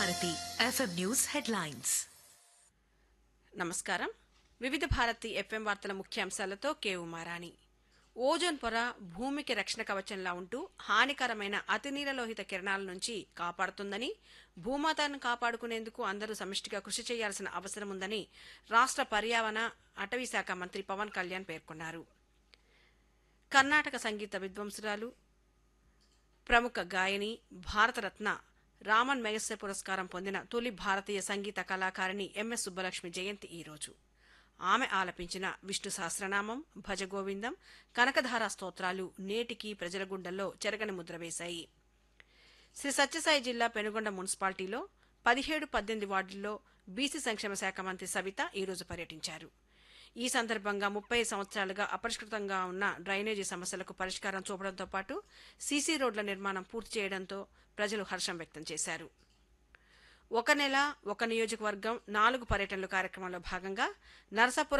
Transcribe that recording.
Bharati FM news headlines నమస్కారం వివిధ Bharati FM వార్తల ముఖ్యాంశాలతో కే ఉమారాణి ఓజోన్ పొర భూమికి రక్షణ కవచంలా ఉంటూ హానికరమైన అతినీలలోహిత కిరణాల నుంచి కాపాడుతుందని భూమాతను కాపాడుకునేందుకు అందరూ సమిష్టిగా కృషి చేయాల్సిన అవసరం ఉందని రాష్ట్ర పర్యావరణ అటవీ శాఖ మంత్రి పవన్ కళ్యాణ్ పేర్కొన్నారు కర్ణాటక సంగీత విద్వాంసురాలు ప్రముఖ గాయని భారతరత్న రామన్ మెగస్సే పురస్కారం పొందిన తొలి భారతీయ సంగీత కళాకారిణి ఎంఎస్ సుబ్బలక్ష్మి జయంతి ఈరోజు ఆమె ఆలపించిన విష్ణు సహస్రనామం భజగోవిందం కనకధార స్తోత్రాలు నేటికి ప్రజల గుండెల్లో చెరగని ముద్ర వేశాయి శ్రీ సత్యసాయి జిల్లా పెనుగొండ మున్సిపాలిటీలో పదిహేడు పద్దెనిమిది వార్డుల్లో బీసీ సంక్షేమ శాఖ మంత్రి సవిత ఈరోజు పర్యటించారు ఈ సందర్భంగా ముప్పై సంవత్సరాలుగా అపరిష్కృతంగా ఉన్న డ్రైనేజీ సమస్యలకు పరిష్కారం చూపడంతో పాటు సీసీ రోడ్ల నిర్మాణం పూర్తి చేయడంతో ప్రజలు హర్షం వ్యక్తం చేశారు ఒక నెల ఒక నియోజకవర్గం నాలుగు పర్యటనలు కార్యక్రమంలో భాగంగా నరసాపురం